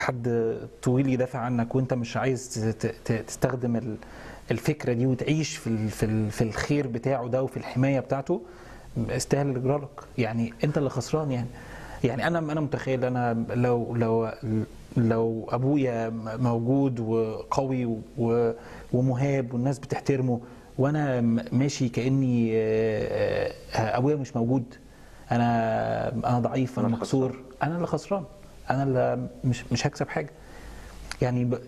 حد طويل يدافع عنك وانت مش عايز ت- ت- تستخدم ال- الفكره دي وتعيش في ال- في ال- في الخير بتاعه ده وفي الحمايه بتاعته استاهل اللي جرالك يعني انت اللي خسران يعني يعني انا انا متخيل انا لو لو لو ابويا موجود وقوي و- ومهاب والناس بتحترمه وانا م- ماشي كاني آه، آه، ابويا مش موجود انا انا ضعيف انا أنا مكسور انا اللي خسران انا اللي مش مش هكسب حاجه يعني ب...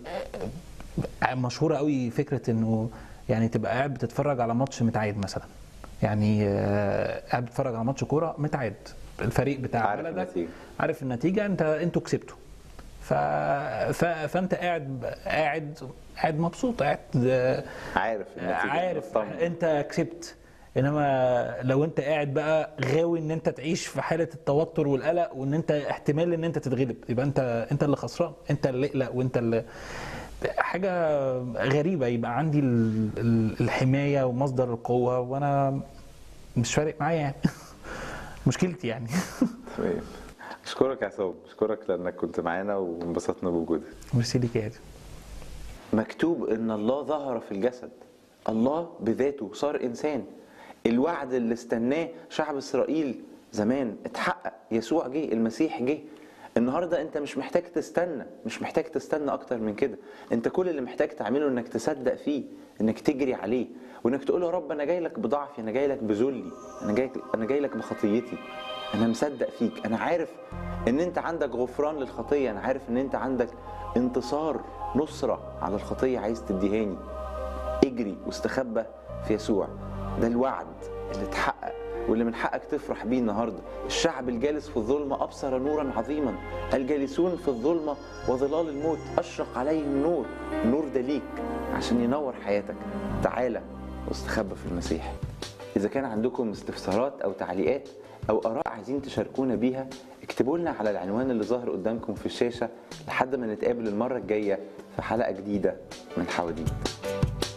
مشهوره قوي فكره انه يعني تبقى قاعد بتتفرج على ماتش متعاد مثلا يعني آه، قاعد بتتفرج على ماتش كوره متعاد الفريق بتاع عارف بلدك النتيجة. عارف النتيجه انت انتوا كسبتوا ف... ف... فانت قاعد قاعد قاعد مبسوط قاعد آه، عارف النتيجة عارف مطمن. انت كسبت انما لو انت قاعد بقى غاوي ان انت تعيش في حاله التوتر والقلق وان انت احتمال ان انت تتغلب يبقى انت انت اللي خسران انت اللي اقلق وانت اللي حاجه غريبه يبقى عندي ال- ال- الحمايه ومصدر القوه وانا مش فارق معايا يعني مشكلتي يعني تمام اشكرك يا عصام اشكرك لانك كنت معانا وانبسطنا بوجودك ميرسي ليك يا ادم مكتوب ان الله ظهر في الجسد الله بذاته صار انسان الوعد اللي استناه شعب اسرائيل زمان اتحقق يسوع جه المسيح جه النهارده انت مش محتاج تستنى مش محتاج تستنى اكتر من كده انت كل اللي محتاج تعمله انك تصدق فيه انك تجري عليه وانك تقول يا رب انا جاي لك بضعفي انا جاي لك بذلي انا جاي انا جاي لك بخطيتي انا مصدق فيك انا عارف ان انت عندك غفران للخطيه انا عارف ان انت عندك انتصار نصره على الخطيه عايز تديهاني اجري واستخبى في يسوع ده الوعد اللي اتحقق واللي من حقك تفرح بيه النهارده الشعب الجالس في الظلمه ابصر نورا عظيما الجالسون في الظلمه وظلال الموت اشرق عليهم نور النور ده ليك عشان ينور حياتك تعالى واستخبى في المسيح إذا كان عندكم استفسارات أو تعليقات أو آراء عايزين تشاركونا بيها اكتبوا لنا على العنوان اللي ظاهر قدامكم في الشاشة لحد ما نتقابل المرة الجاية في حلقة جديدة من حواديت